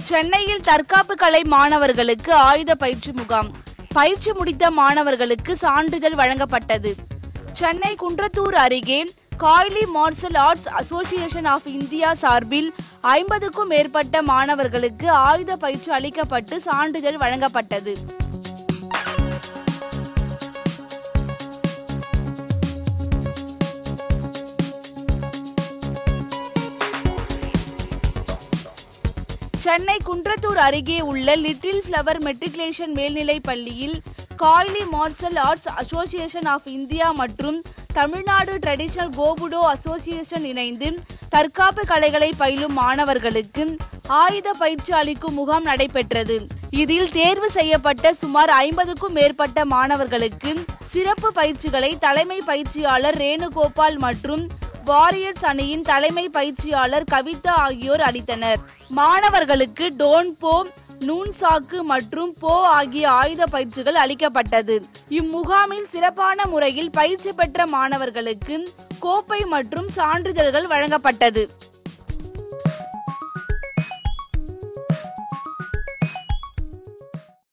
சென்னையில் தற்காப்பு கலை மாணவர்களுக்கு ஆயுத பயிற்சி முகாம் பயிற்சி முடித்த மாணவர்களுக்கு சான்றிதழ் வழங்கப்பட்டது சென்னை குன்றத்தூர் அருகே காய்லி martial arts association of India சார்பில் ஐம்பதுக்கும் மேற்பட்ட மாணவர்களுக்கு ஆயுத பயிற்சி அளிக்கப்பட்டு சான்றிதழ் வழங்கப்பட்டது சென்னை குன்றத்தூர் அருகே உள்ள லிட்டில் ஃப்ளவர் மெட்ரிகுலேஷன் மேல்நிலைப் பள்ளியில் காய்லி martial arts association of India மற்றும் தமிழ்நாடு ட்ரெடிஷனல் கோபுடோ அசோசியேஷன் இணைந்து தற்காப்பு கலைகளை பயிலும் மாணவர்களுக்கு ஆயுத பயிற்சி அளிக்கும் முகாம் நடைபெற்றது இதில் தேர்வு செய்யப்பட்ட சுமார் ஐம்பதுக்கும் மேற்பட்ட மாணவர்களுக்கு சிறப்பு பயிற்சிகளை தலைமை பயிற்சியாளர் ரேணுகோபால் மற்றும் வாரியர்ஸ் அணியின் தலைமை பயிற்சியாளர் கவிதா ஆகியோர் அளித்தனர் மாணவர்களுக்கு டோன் போ நூன் சாக்கு மற்றும் போ ஆகிய ஆயுத பயிற்சிகள் அளிக்கப்பட்டது இம்முகாமில் சிறப்பான முறையில் பயிற்சி பெற்ற மாணவர்களுக்கு கோப்பை மற்றும் சான்றிதழ்கள் வழங்கப்பட்டது